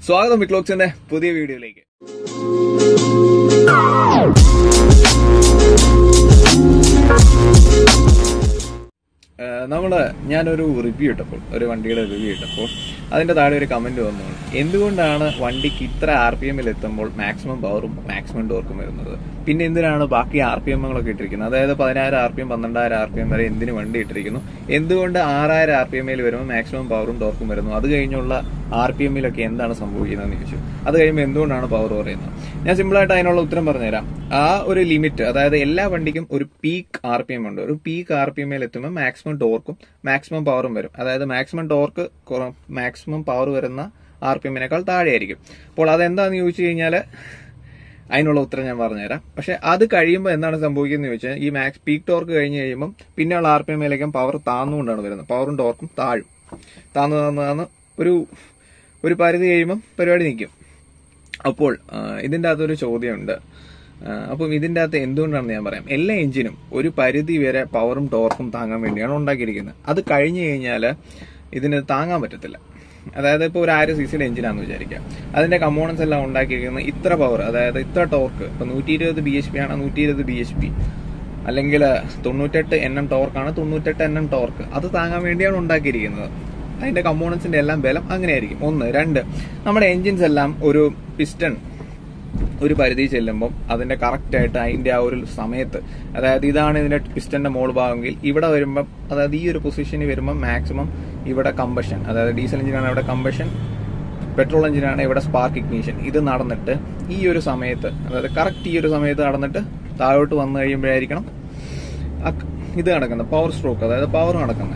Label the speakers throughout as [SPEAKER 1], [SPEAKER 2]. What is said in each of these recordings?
[SPEAKER 1] സ്വാഗതം മിക്ലോക്സിന്റെ പുതിയ വീഡിയോയിലേക്ക് ഏഹ് നമ്മള് ഞാനൊരു റിവ്യൂ ഇട്ടപ്പോൾ ഒരു വണ്ടിയുടെ റിവ്യൂ ഇട്ടപ്പോൾ അതിന്റെ താഴെ ഒരു കമന്റ് വന്നു എന്തുകൊണ്ടാണ് വണ്ടിക്ക് ഇത്ര ആർ പി എമ്മിൽ എത്തുമ്പോൾ മാക്സിമം പവറും മാക്സിമം ടോർക്കും വരുന്നത് പിന്നെ എന്തിനാണ് ബാക്കി ആർ പി എമ്മുകളൊക്കെ ഇട്ടിരിക്കുന്നത് അതായത് പതിനായിരം ആർ പി എം പന്ത്രണ്ടായിരം ആർ പി എം വരെ എന്തിന് വണ്ടി ഇട്ടിരിക്കുന്നു എന്തുകൊണ്ട് ആറായിരം ആർ പി എമ്മിൽ വരുമ്പോൾ മാക്സിമം പവറും ടോർക്കും വരുന്നു അത് കഴിഞ്ഞുള്ള ആർ പി എമ്മിലൊക്കെ എന്താണ് സംഭവിക്കുന്നതെന്ന് ചോദിച്ചു അത് കഴിയുമ്പോൾ എന്തുകൊണ്ടാണ് പവർ കുറയുന്നത് ഞാൻ സിമ്പിളായിട്ട് അതിനുള്ള ഉത്തരം പറഞ്ഞുതരാം ആ ഒരു ലിമിറ്റ് അതായത് എല്ലാ വണ്ടിക്കും ഒരു പീക്ക് ആർ പി എം ഉണ്ട് ഒരു പീക്ക് ആർ പി എമ്മിൽ എത്തുമ്പോൾ മാക്സിമം ടോർക്കും മാക്സിമം പവറും വരും അതായത് മാക്സിമം ടോർക്ക് മാക്സിമം പവർ വരുന്ന ആർ പി എമ്മിനേക്കാൾ താഴെയായിരിക്കും അപ്പോൾ അതെന്താന്ന് ചോദിച്ചു കഴിഞ്ഞാൽ അതിനുള്ള ഉത്തരം ഞാൻ പറഞ്ഞുതരാം പക്ഷെ അത് കഴിയുമ്പോൾ എന്താണ് സംഭവിക്കുന്നത് ചോദിച്ചാൽ ഈ മാക്സ് പീക്ക് ടോർക്ക് കഴിഞ്ഞ് കഴിയുമ്പോൾ പിന്നെയുള്ള ആർ പി എമ്മിലേക്കും പവർ താന്നുകൊണ്ടാണ് വരുന്നത് പവറും ടോർക്കും താഴും താന്ന് താന്ന് താന്ന് ഒരു ഒരു പരിധി കഴിയുമ്പം പരിപാടി നിൽക്കും അപ്പോൾ ആ, ഇതിന്റെ അകത്തൊരു ചോദ്യമുണ്ട് ആ, അപ്പം ഇതിന്റെ അകത്ത് എന്തുകൊണ്ടാണെന്ന് ഞാൻ പറയാം എല്ലാ എഞ്ചിനും ഒരു പരിധി വരെ പവറും ടോർക്കും താങ്ങാൻ വേണ്ടിയാണ് ഉണ്ടാക്കിയിരിക്കുന്നത് അത് കഴിഞ്ഞു കഴിഞ്ഞാൽ ഇതിന് താങ്ങാൻ പറ്റത്തില്ല അതായത് ഇപ്പോൾ ഒരു ആയിരം സി സിയുടെ എഞ്ചിനാന്ന് വിചാരിക്കാം അതിന്റെ കമ്പോണൻസ് എല്ലാം ഉണ്ടാക്കിയിരിക്കുന്നത് ഇത്ര പവർ അതായത് ഇത്ര ടോർക്ക് ഇപ്പൊ നൂറ്റി ഇരുപത് ബി എച്ച് പി ആണ് നൂറ്റി ഇരുപത് ബി എച്ച് പി അല്ലെങ്കിൽ തൊണ്ണൂറ്റെട്ട് എൻ എം ടോർക്കാണ് തൊണ്ണൂറ്റെട്ട് എൻ എം ടോർക്ക് അത് താങ്ങാൻ വേണ്ടിയാണ് ഉണ്ടാക്കിയിരിക്കുന്നത് അതിന്റെ കമ്പോണൻസിന്റെ എല്ലാം ബലം അങ്ങനെയായിരിക്കും ഒന്ന് രണ്ട് നമ്മുടെ എഞ്ചിൻസ് എല്ലാം ഒരു പിസ്റ്റൺ ഒരു പരിധി ചെല്ലുമ്പോൾ അതിന്റെ കറക്റ്റ് ആയിട്ട് അതിന്റെ ആ ഒരു സമയത്ത് അതായത് ഇതാണ് ഇതിന്റെ പിസ്റ്റന്റെ മോൾ ഭാഗമെങ്കിൽ ഇവിടെ വരുമ്പം അതായത് ഈ ഒരു പൊസിഷനിൽ വരുമ്പോൾ മാക്സിമം ഇവിടെ കമ്പഷൻ അതായത് ഡീസൽ എഞ്ചിനാണ് ഇവിടെ കമ്പഷൻ പെട്രോൾ എഞ്ചിനാണ് ഇവിടെ സ്പാർക്ക് ഇഗ്നീഷൻ ഇത് നടന്നിട്ട് ഈ ഒരു സമയത്ത് അതായത് കറക്റ്റ് ഈ ഒരു സമയത്ത് നടന്നിട്ട് താഴോട്ട് വന്നു കഴിയുമ്പോഴായിരിക്കണം അക്- ഇത് നടക്കുന്നത് പവർ സ്ട്രോക്ക് അതായത് പവർ നടക്കുന്നത്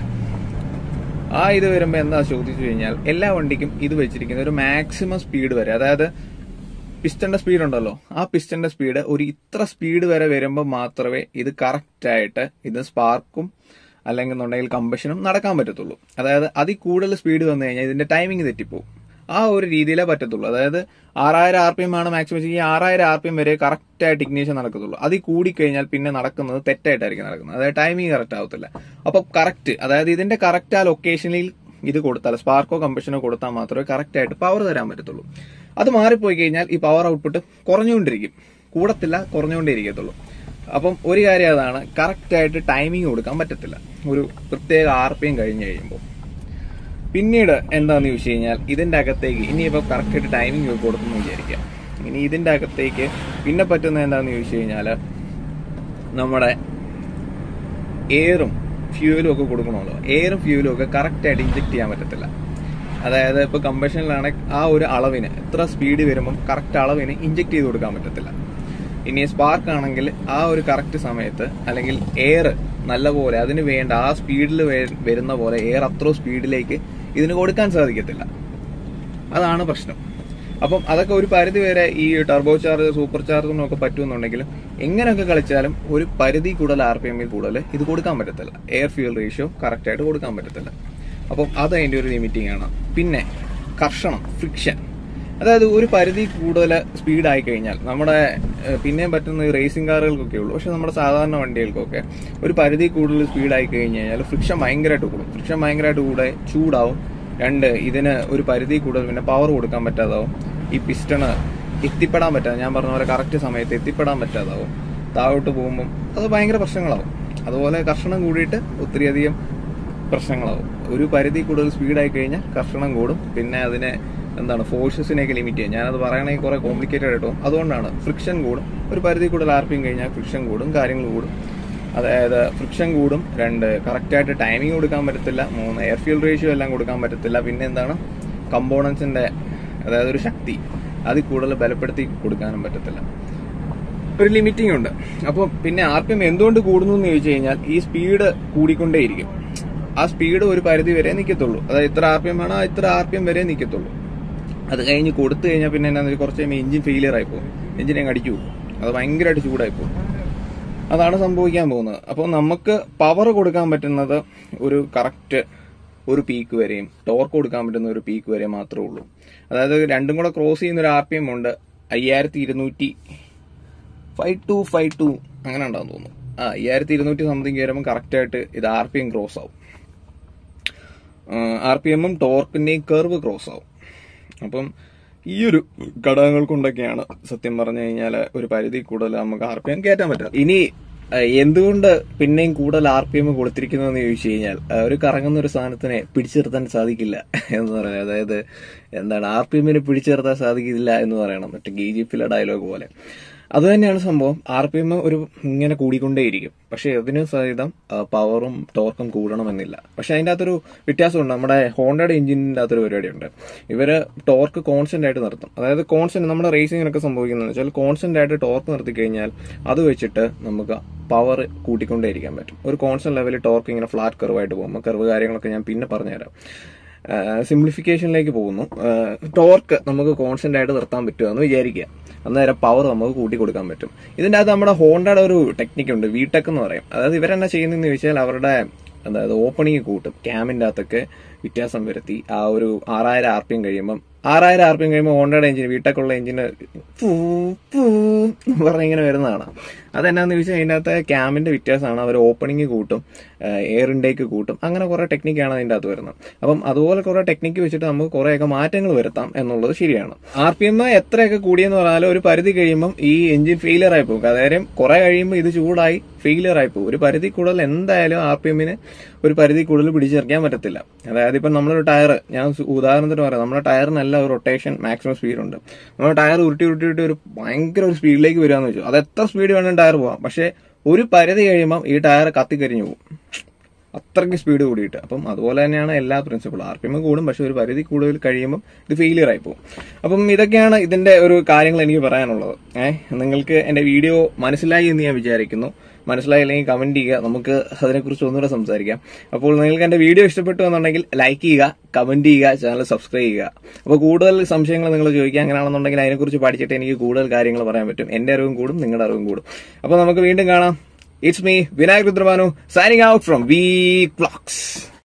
[SPEAKER 1] ആ ഇത് വരുമ്പോൾ എന്താ ചോദിച്ചു കഴിഞ്ഞാൽ എല്ലാ വണ്ടിക്കും ഇത് വെച്ചിരിക്കുന്ന ഒരു മാക്സിമം സ്പീഡ് വരെ അതായത് പിസ്റ്റന്റെ സ്പീഡ് ഉണ്ടല്ലോ ആ പിസ്റ്റന്റെ സ്പീഡ് ഒരു ഇത്ര സ്പീഡ് വരെ വരുമ്പോൾ മാത്രമേ ഇത് കറക്റ്റ് ആയിട്ട് ഇത് സ്പാർക്കും അല്ലെങ്കിൽ എന്നുണ്ടെങ്കിൽ കമ്പഷനും നടക്കാൻ പറ്റത്തുള്ളൂ അതായത് അതിൽ കൂടുതൽ സ്പീഡ് വന്നു കഴിഞ്ഞാൽ ഇതിന്റെ ടൈമിംഗ് തെറ്റിപ്പോകും ആ ഒരു രീതിയിലേ പറ്റത്തുള്ളൂ അതായത് ആറായിരം ആർ പി എം ആണ് മാക്സിമം ഈ ആറായിരം ആർ പി എം വരെ കറക്റ്റ് ആയിട്ട് ഇഗ്നീഷൻ നടക്കത്തുള്ളൂ അതിൽ കൂടിക്കഴിഞ്ഞാൽ പിന്നെ നടക്കുന്നത് തെറ്റായിട്ടായിരിക്കും നടക്കുന്നത് അതായത് ടൈമിംഗ് കറക്റ്റ് ആവത്തില്ല അപ്പൊ കറക്റ്റ് അതായത് ഇതിന്റെ കറക്റ്റ് ആ ലൊക്കേഷനിൽ ഇത് കൊടുത്താൽ സ്പാർക്കോ കമ്പഷനോ കൊടുത്താൽ മാത്രമേ കറക്റ്റ് ആയിട്ട് പവർ തരാൻ പറ്റത്തുള്ളൂ അത് മാറിപ്പോയി കഴിഞ്ഞാൽ ഈ പവർ ഔട്ട്പുട്ട് കുറഞ്ഞുകൊണ്ടിരിക്കും കൂടത്തില്ല കുറഞ്ഞുകൊണ്ടേ ഇരിക്കത്തുള്ളൂ അപ്പം ഒരു കാര്യം അതാണ് കറക്റ്റ് ആയിട്ട് ടൈമിംഗ് കൊടുക്കാൻ പറ്റത്തില്ല ഒരു പ്രത്യേക ആർ പി എം കഴിഞ്ഞ് കഴിയുമ്പോൾ പിന്നീട് എന്താന്ന് ചോദിച്ചു കഴിഞ്ഞാൽ ഇതിന്റെ അകത്തേക്ക് ഇനിയിപ്പോ കറക്റ്റ് ആയിട്ട് ടൈമിംഗ് കൊടുക്കുന്നു വിചാരിക്കാം ഇനി ഇതിന്റെ അകത്തേക്ക് പിന്നെ പറ്റുന്ന എന്താന്ന് ചോദിച്ചു കഴിഞ്ഞാൽ നമ്മുടെ എയറും ഫ്യൂവലും ഒക്കെ കൊടുക്കണമല്ലോ എയറും ഫ്യൂവലും ഒക്കെ കറക്റ്റ് ആയിട്ട് ഇഞ്ചെക്ട് ചെയ്യാൻ പറ്റത്തില്ല അതായത് ഇപ്പൊ കമ്പഷനിലാണ് ആ ഒരു അളവിന് എത്ര സ്പീഡ് വരുമ്പം കറക്റ്റ് അളവിന് ഇഞ്ചെക്ട് ചെയ്ത് കൊടുക്കാൻ പറ്റത്തില്ല ഇനി സ്പാർക്ക് ആണെങ്കിൽ ആ ഒരു കറക്റ്റ് സമയത്ത് അല്ലെങ്കിൽ എയർ നല്ലപോലെ അതിന് വേണ്ട ആ സ്പീഡിൽ വരുന്ന പോലെ എയർ അത്ര സ്പീഡിലേക്ക് ഇതിന് കൊടുക്കാൻ സാധിക്കത്തില്ല അതാണ് പ്രശ്നം അപ്പം അതൊക്കെ ഒരു പരിധി വരെ ഈ ടർബോ ചാർജ് സൂപ്പർ ചാർജും ഒക്കെ പറ്റുമെന്നുണ്ടെങ്കിലും എങ്ങനെയൊക്കെ കളിച്ചാലും ഒരു പരിധി കൂടുതൽ ആർ പി എമ്മിൽ കൂടുതൽ ഇത് കൊടുക്കാൻ പറ്റത്തില്ല എയർ ഫ്യൂൽ റേഷ്യോ കറക്റ്റ് ആയിട്ട് കൊടുക്കാൻ പറ്റത്തില്ല അപ്പം അത് അതിന്റെ ഒരു ലിമിറ്റിംഗ് ആണ് പിന്നെ കർഷണം ഫ്രിക്ഷൻ അതായത് ഒരു പരിധി കൂടുതൽ സ്പീഡ് ആയി കഴിഞ്ഞാൽ നമ്മുടെ ഏഹ്, പിന്നെയും പറ്റുന്ന റേസിംഗ് കാറുകൾക്കൊക്കെ ഉള്ളൂ പക്ഷെ നമ്മുടെ സാധാരണ വണ്ടികൾക്കൊക്കെ ഒരു പരിധി കൂടുതൽ സ്പീഡ് ആയി കഴിഞ്ഞ് കഴിഞ്ഞാൽ ഫ്രിക്ഷൻ ഭയങ്കരമായിട്ട് കൂടും ഫ്രിക്ഷൻ ഭയങ്കരമായിട്ട് കൂടെ ചൂടാവും രണ്ട് ഇതിന് ഒരു പരിധി കൂടുതൽ പിന്നെ പവർ കൊടുക്കാൻ പറ്റാതാവും ഈ പിസ്റ്റണ് എത്തിപ്പെടാൻ പറ്റാതെ ഞാൻ പറഞ്ഞ പോലെ കറക്റ്റ് സമയത്ത് എത്തിപ്പെടാൻ പറ്റാതാവും താഴോട്ട് പോകുമ്പം അത് ഭയങ്കര പ്രശ്നങ്ങളാവും അതുപോലെ കർഷണം കൂടിയിട്ട് ഒത്തിരിയധികം പ്രശ്നങ്ങളാവും ഒരു പരിധി കൂടുതൽ സ്പീഡായി കഴിഞ്ഞാൽ കർഷണം കൂടും പിന്നെ അതിനെ എന്താണ് ഫോഴ്സസിനെയൊക്കെ ലിമിറ്റ് ചെയ്യും ഞാനത് പറയണമെങ്കിൽ കുറെ കോംപ്ലിക്കേറ്റഡ് ആയിട്ട് പോകും അതുകൊണ്ടാണ് ഫ്രിക്ഷൻ കൂടും ഒരു പരിധി കൂടുതൽ ആർ പി എം കഴിഞ്ഞാൽ ഫ്രിക്ഷൻ കൂടും കാര്യങ്ങൾ കൂടും അതായത് ഫ്രിക്ഷൻ കൂടും രണ്ട് കറക്റ്റായിട്ട് ടൈമിംഗ് കൊടുക്കാൻ പറ്റത്തില്ല മൂന്ന് എയർ ഫ്യൂൽ റേഷ്യോ എല്ലാം കൊടുക്കാൻ പറ്റത്തില്ല പിന്നെ എന്താണ് കമ്പോണൻസിന്റെ അതായത് ഒരു ശക്തി അതിൽ കൂടുതൽ ബലപ്പെടുത്തി കൊടുക്കാനും പറ്റത്തില്ല ഒരു ലിമിറ്റിംഗ് ഉണ്ട് അപ്പോൾ പിന്നെ ആർ പി എം എന്തുകൊണ്ട് കൂടുന്നു എന്ന് ചോദിച്ചു കഴിഞ്ഞാൽ ഈ സ്പീഡ് കൂടിക്കൊണ്ടേയിരിക്കും ആ സ്പീഡ് ഒരു പരിധി വരെ നിൽക്കത്തുള്ളൂ അതായത് ഇത്ര ആർ പി എം ആണോ ഇത്ര ആർ പി എം വരെ നിൽക്കത്തുള്ളൂ അത് കഴിഞ്ഞ് കൊടുത്തു കഴിഞ്ഞാൽ പിന്നെ എന്താ കുറച്ച് കഴിയുമ്പോൾ എഞ്ചിൻ ഫെയിലിയർ ആയി പോകും എഞ്ചിനെ അടിച്ചു പോകും അത് ഭയങ്കരമായിട്ട് ചൂടായി പോകും അതാണ് സംഭവിക്കാൻ പോകുന്നത് അപ്പോൾ നമുക്ക് പവർ കൊടുക്കാൻ പറ്റുന്നത് ഒരു കറക്റ്റ് ഒരു പീക്ക് വരെയും ടോർക്ക് കൊടുക്കാൻ പറ്റുന്ന ഒരു പീക്ക് വരെ മാത്രമേ ഉള്ളൂ അതായത് രണ്ടും കൂടെ ക്രോസ് ചെയ്യുന്ന ഒരു ആർ പി എം ഉണ്ട് അയ്യായിരത്തി ഇരുന്നൂറ്റി ഫൈവ് ടു ഫൈവ് ടു അങ്ങനെ ഉണ്ടാവും തോന്നുന്നു ആ അയ്യായിരത്തി ഇരുന്നൂറ്റി സംതിങ് വരുമ്പോൾ കറക്റ്റ് ആയിട്ട് ഇത് ആർ പി എം ക്രോസ് ആവും ആർ പി എമ്മും ടോർക്കിന്റെയും കർവ് ക്രോസ് ആവും അപ്പം ഈ ഒരു ഘടകങ്ങൾ കൊണ്ടൊക്കെയാണ് സത്യം പറഞ്ഞു കഴിഞ്ഞാൽ ഒരു പരിധി കൂടുതൽ നമുക്ക് ആർ പി എം കയറ്റാൻ പറ്റും ഇനി ഏഹ്, എന്തുകൊണ്ട് പിന്നെയും കൂടുതൽ ആർ പി എം കൊടുത്തിരിക്കുന്നു എന്ന് ചോദിച്ചു കഴിഞ്ഞാൽ ഏഹ്, ഒരു കറങ്ങുന്ന ഒരു സാധനത്തിനെ പിടിച്ചു നിർത്താൻ സാധിക്കില്ല എന്ന് പറയാം അതായത് എന്താണ് ആർ പി എമ്മിനെ പിടിച്ചു നിർത്താൻ സാധിക്കില്ല എന്ന് പറയണം മറ്റേ ഗി ജി പിയിലെ ഡയലോഗ് പോലെ അത് തന്നെയാണ് സംഭവം ആർ പി എം ഒരു ഇങ്ങനെ കൂടിക്കൊണ്ടേയിരിക്കും പക്ഷെ അതിന് സഹിതം ആ, പവറും ടോർക്കും കൂടണമെന്നില്ല പക്ഷെ അതിന്റെ അകത്തൊരു വ്യത്യാസമുണ്ട് നമ്മുടെ ഹോണ്ടയുടെ എഞ്ചിനിന്റെ അകത്തൊരു പരിപാടിയുണ്ട് ഇവര് ടോർക്ക് കോൺസ്റ്റന്റ് ആയിട്ട് നിർത്തും അതായത് കോൺസ്റ്റന്റ് നമ്മുടെ റേസിങ്ങിനൊക്കെ സംഭവിക്കുന്നത് വെച്ചാൽ കോൺസ്റ്റന്റ് ആയിട്ട് ടോർക്ക് നിർത്തി കഴിഞ്ഞാൽ അത് വെച്ചിട്ട് നമുക്ക് പവർ കൂട്ടിക്കൊണ്ടേയിരിക്കാൻ പറ്റും ഒരു കോൺസ്റ്റന്റ് ലെവലിൽ ടോർക്ക് ഇങ്ങനെ ഫ്ലാറ്റ് കർവായിട്ട് പോകുമ്പോൾ കർവ് കാര്യങ്ങളൊക്കെ ഞാൻ പിന്നെ പറഞ്ഞുതരാം സിംപ്ലിഫിക്കേഷനിലേക്ക് പോകുന്നു ടോർക്ക് നമുക്ക് കോൺസ്റ്റന്റ് ആയിട്ട് നിർത്താൻ പറ്റുക എന്ന് വിചാരിക്കുക അന്നേരം പവർ നമുക്ക് കൂട്ടി കൊടുക്കാൻ പറ്റും ഇതിന്റെ അകത്ത് നമ്മുടെ ഹോണ്ടയുടെ ഒരു ടെക്നിക്ക് ഉണ്ട് വിടെക് എന്ന് പറയും അതായത് ഇവരെന്നാ ചെയ്യുന്നതെന്ന് ചോദിച്ചാൽ അവരുടെ അതായത് ഓപ്പണിങ് കൂട്ടും ക്യാമിന്റെ അകത്തൊക്കെ വ്യത്യാസം വരുത്തി ആ ഒരു ആറായിരം ആർ പി എം കഴിയുമ്പം ആറായിരം ആർ പി എം കഴിയുമ്പോൾ ഹോണ്ടയുടെ എഞ്ചിൻ വീട്ടൊക്കെയുള്ള എഞ്ചിന് പറഞ്ഞ ഇങ്ങനെ വരുന്നതാണ് അതെന്നാന്ന് ചോദിച്ചാൽ അതിൻ്റെ അകത്തെ ക്യാമിന്റെ വ്യത്യാസമാണ് അവർ ഓപ്പണിങ് കൂട്ടും എയർ ഇൻടേക്ക് കൂട്ടും അങ്ങനെ കുറെ ടെക്നിക്കാണ് അതിൻ്റെ അകത്ത് വരുന്നത് അപ്പം അതുപോലെ കുറെ ടെക്നിക്ക് വെച്ചിട്ട് നമുക്ക് കുറേയൊക്കെ മാറ്റങ്ങൾ വരുത്താം എന്നുള്ളത് ശരിയാണ് ആർ പി എം എത്രയൊക്കെ കൂടിയെന്ന് പറഞ്ഞാലും ഒരു പരിധി കഴിയുമ്പം ഈ എഞ്ചിൻ ഫെയിലിയർ ആയി പോകും അതായത് കുറെ കഴിയുമ്പോൾ ഇത് ചൂടായി ഫെയിലിയർ ആയി പോകും ഒരു പരിധി കൂടുതൽ എന്തായാലും ആർ പി എമ്മിന് ഒരു പരിധി കൂടുതൽ പിടിച്ചേർക്കാൻ പറ്റത്തില്ല അതായത് ഇപ്പം നമ്മളൊരു ടയർ ഞാൻ സു- ഉദാഹരണത്തിന് പറയാം നമ്മുടെ ടയറിനല്ല ഒരു റൊട്ടേഷൻ മാക്സിമം സ്പീഡ് ഉണ്ട് നമ്മുടെ ടയർ ഉരുട്ടി ഉരുട്ടി ഉരുട്ടി ഒരു ഭയങ്കര ഒരു സ്പീഡിലേക്ക് വരികയെന്ന് വെച്ചു അത് എത്ര സ്പീഡ് വേണം ടയർ പോവാം പക്ഷെ ഒരു പരിധി കഴിയുമ്പം ഈ ടയർ കത്തിക്കരിഞ്ഞു പോകും അത്രയ്ക്ക് സ്പീഡ് കൂടിയിട്ട് അപ്പം അതുപോലെ തന്നെയാണ് എല്ലാ പ്രിൻസിപ്പിളും ആർ പി എം കൂടും പക്ഷെ ഒരു പരിധി കൂടുതൽ കഴിയുമ്പോൾ ഇത് ഫെയിലിയർ ആയി പോകും അപ്പം ഇതൊക്കെയാണ് ഇതിന്റെ ഒരു കാര്യങ്ങൾ എനിക്ക് പറയാനുള്ളത് ഏഹ് നിങ്ങൾക്ക് എന്റെ വീഡിയോ മനസ്സിലായി എന്ന് ഞാൻ വിചാരിക്കുന്നു മനസ്സിലായില്ലെങ്കിൽ കമന്റ് ചെയ്യുക നമുക്ക് അതിനെക്കുറിച്ച് ഒന്നുകൂടെ സംസാരിക്കാം അപ്പോൾ നിങ്ങൾക്ക് എന്റെ വീഡിയോ ഇഷ്ടപ്പെട്ടു എന്നുണ്ടെങ്കിൽ ലൈക്ക് ചെയ്യുക കമന്റ് ചെയ്യുക ചാനൽ സബ്സ്ക്രൈബ് ചെയ്യുക അപ്പോൾ കൂടുതൽ സംശയങ്ങൾ നിങ്ങൾ ചോദിക്കുക അങ്ങനെയാണെന്നുണ്ടെങ്കിൽ അതിനെക്കുറിച്ച് പഠിച്ചിട്ട് എനിക്ക് കൂടുതൽ കാര്യങ്ങൾ പറയാൻ പറ്റും എന്റെ അറിവും കൂടും നിങ്ങളുടെ അറിവും കൂടും അപ്പോൾ നമുക്ക് വീണ്ടും കാണാം it's me Vinayak Rudrabhanu signing out from V clocks